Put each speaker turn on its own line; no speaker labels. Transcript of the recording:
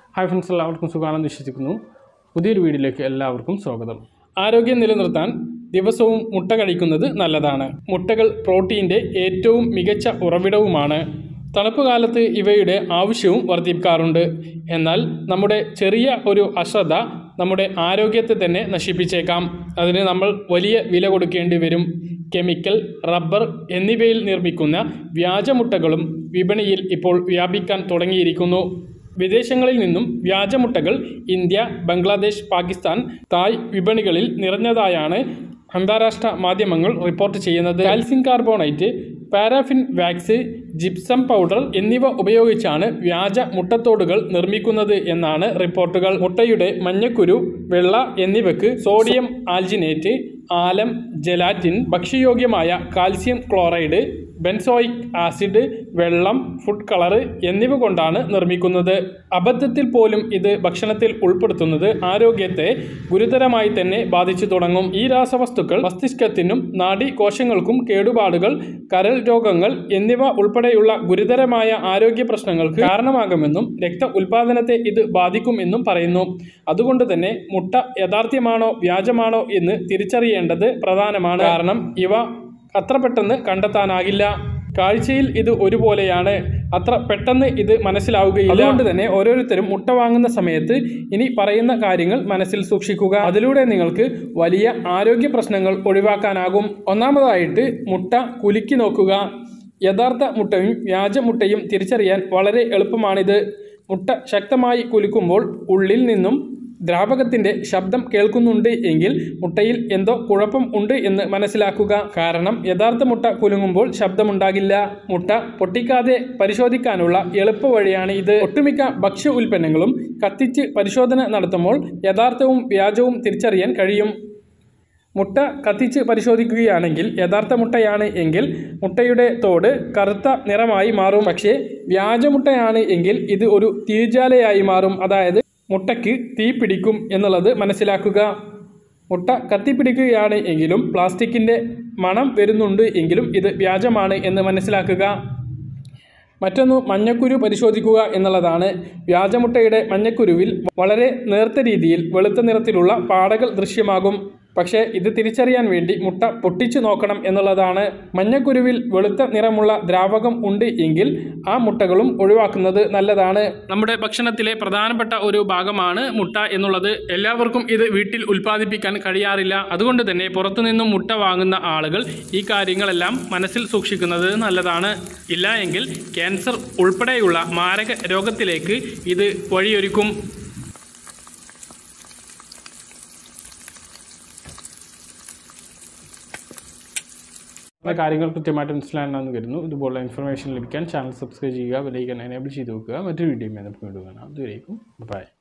hi friends എല്ലാവർക്കും സുഖമാണെന്ന് വിശ്വസിക്കുന്നു പുതിയൊരു വീഡിയോയിലേക്ക് എല്ലാവർക്കും സ്വാഗതം ആരോഗ്യം നിലനിർത്താൻ ദിവസവും മുട്ട കഴിക്കുന്നത് നല്ലതാണ് മുട്ടകൾ പ്രോട്ടീൻ്റെ ഏറ്റവും മികച്ച ഉറവിടവുമാണ് തണുപ്പ് കാലത്ത് ഇവയുടെ ആവശ്യവും വർദ്ധിക്കാറുണ്ട് എന്നാൽ നമ്മുടെ ചെറിയ ഒരു അശ്രദ്ധ നമ്മുടെ ആരോഗ്യത്തെ തന്നെ നശിപ്പിച്ചേക്കാം അതിന് നമ്മൾ വലിയ വില കൊടുക്കേണ്ടി വരും കെമിക്കൽ റബ്ബർ എന്നിവയിൽ നിർമ്മിക്കുന്ന വ്യാജമുട്ടകളും വിപണിയിൽ ഇപ്പോൾ വ്യാപിക്കാൻ തുടങ്ങിയിരിക്കുന്നു വിദേശങ്ങളിൽ നിന്നും വ്യാജമുട്ടകൾ ഇന്ത്യ ബംഗ്ലാദേശ് പാകിസ്ഥാൻ തായ് വിപണികളിൽ നിറഞ്ഞതായാണ് അന്താരാഷ്ട്ര മാധ്യമങ്ങൾ റിപ്പോർട്ട് ചെയ്യുന്നത് calcium carbonite paraffin wax gypsum powder എന്നിവ ഉപയോഗിച്ചാണ് വ്യാജ മുട്ടത്തോടുകൾ നിർമ്മിക്കുന്നത് എന്നാണ് റിപ്പോർട്ടുകൾ മുട്ടയുടെ മഞ്ഞക്കുരു വെള്ള എന്നിവയ്ക്ക് സോഡിയം ആൽജിനേറ്റ് ആലം ജെലാറ്റിൻ ഭക്ഷ്യയോഗ്യമായ കാൽസ്യം ക്ലോറൈഡ് ബെൻസോയിക് ആസിഡ് വെള്ളം ഫുഡ് കളർ എന്നിവ കൊണ്ടാണ് നിർമ്മിക്കുന്നത് അബദ്ധത്തിൽ പോലും ഇത് ഭക്ഷണത്തിൽ ഉൾപ്പെടുത്തുന്നത് ആരോഗ്യത്തെ ഗുരുതരമായി തന്നെ ബാധിച്ചു തുടങ്ങും ഈ രാസവസ്തുക്കൾ മസ്തിഷ്കത്തിനും നാഡീകോശങ്ങൾക്കും കേടുപാടുകൾ കരൾ രോഗങ്ങൾ എന്നിവ ഉൾപ്പെടെയുള്ള ഗുരുതരമായ ആരോഗ്യ പ്രശ്നങ്ങൾക്ക് കാരണമാകുമെന്നും രക്ത ഉൽപാദനത്തെ ഇത് ബാധിക്കുമെന്നും പറയുന്നു അതുകൊണ്ട് തന്നെ മുട്ട യഥാർത്ഥ്യമാണോ വ്യാജമാണോ എന്ന് തിരിച്ചറിയേണ്ടത് പ്രധാനമാണ് കാരണം ഇവ അത്ര പെട്ടെന്ന് കണ്ടെത്താനാകില്ല കാഴ്ചയിൽ ഇത് ഒരുപോലെയാണ് അത്ര പെട്ടെന്ന് ഇത് മനസ്സിലാവുകയില്ല അതുകൊണ്ട് തന്നെ ഓരോരുത്തരും മുട്ട വാങ്ങുന്ന സമയത്ത് ഇനി പറയുന്ന കാര്യങ്ങൾ മനസ്സിൽ സൂക്ഷിക്കുക അതിലൂടെ നിങ്ങൾക്ക് വലിയ ആരോഗ്യ പ്രശ്നങ്ങൾ ഒഴിവാക്കാനാകും ഒന്നാമതായിട്ട് മുട്ട കുലുക്കി നോക്കുക യഥാർത്ഥ മുട്ടയും വ്യാജ മുട്ടയും തിരിച്ചറിയാൻ വളരെ എളുപ്പമാണിത് മുട്ട ശക്തമായി കുലുക്കുമ്പോൾ ഉള്ളിൽ നിന്നും ദ്രാവകത്തിന്റെ ശബ്ദം കേൾക്കുന്നുണ്ട് എങ്കിൽ മുട്ടയിൽ എന്തോ കുഴപ്പം ഉണ്ട് എന്ന് മനസ്സിലാക്കുക കാരണം യഥാർത്ഥ മുട്ട കുലുങ്ങുമ്പോൾ ശബ്ദമുണ്ടാകില്ല മുട്ട പൊട്ടിക്കാതെ പരിശോധിക്കാനുള്ള എളുപ്പ വഴിയാണ് ഇത് ഒട്ടുമിക്ക ഭക്ഷ്യ ഉൽപ്പന്നങ്ങളും കത്തിച്ച് പരിശോധന നടത്തുമ്പോൾ യഥാർത്ഥവും വ്യാജവും തിരിച്ചറിയാൻ കഴിയും മുട്ട കത്തിച്ച് പരിശോധിക്കുകയാണെങ്കിൽ യഥാർത്ഥ മുട്ടയാണ് എങ്കിൽ മുട്ടയുടെ തോട് കറുത്ത നിറമായി മാറും പക്ഷേ വ്യാജമുട്ടയാണ് എങ്കിൽ ഇത് ഒരു തീജ്വാലയായി മാറും അതായത് മുട്ടയ്ക്ക് തീ പിടിക്കും എന്നുള്ളത് മനസ്സിലാക്കുക മുട്ട കത്തിപ്പിടിക്കുകയാണ് എങ്കിലും പ്ലാസ്റ്റിക്കിൻ്റെ മണം വരുന്നുണ്ട് എങ്കിലും ഇത് വ്യാജമാണ് എന്ന് മനസ്സിലാക്കുക മറ്റൊന്ന് മഞ്ഞക്കുരു പരിശോധിക്കുക എന്നുള്ളതാണ് വ്യാജമുട്ടയുടെ മഞ്ഞക്കുരുവിൽ വളരെ നേർത്ത രീതിയിൽ വെളുത്ത നിറത്തിലുള്ള പാടകൾ ദൃശ്യമാകും പക്ഷേ ഇത് തിരിച്ചറിയാൻ വേണ്ടി മുട്ട പൊട്ടിച്ചു നോക്കണം എന്നുള്ളതാണ് മഞ്ഞക്കുരുവിൽ വെളുത്ത നിറമുള്ള ദ്രാവകം ഉണ്ട് എങ്കിൽ ആ മുട്ടകളും ഒഴിവാക്കുന്നത് നല്ലതാണ് നമ്മുടെ ഭക്ഷണത്തിലെ പ്രധാനപ്പെട്ട ഒരു ഭാഗമാണ് മുട്ട എന്നുള്ളത് എല്ലാവർക്കും ഇത് വീട്ടിൽ ഉൽപ്പാദിപ്പിക്കാൻ കഴിയാറില്ല അതുകൊണ്ട് തന്നെ പുറത്തുനിന്നും മുട്ട വാങ്ങുന്ന ആളുകൾ ഈ കാര്യങ്ങളെല്ലാം മനസ്സിൽ സൂക്ഷിക്കുന്നത് നല്ലതാണ് ഇല്ല എങ്കിൽ ക്യാൻസർ ഉൾപ്പെടെയുള്ള മാരക രോഗത്തിലേക്ക് ഇത് വഴിയൊരുക്കും കാര്യങ്ങൾ കൃത്യമായിട്ട് മനസ്സിലാണെന്ന് കരുതുന്നു ഇതുപോലുള്ള ഇൻഫർമേഷൻ ലഭിക്കാൻ ചാനൽ സബ്സ്ക്രൈബ് ചെയ്യുക വിലയിക്കാൻ എനേബിൾ ചെയ്ത് വെക്കുക മറ്റൊരു വീഡിയോ നമുക്ക് വീണ്ടും കാണാം അതുവരേക്കും ബൈ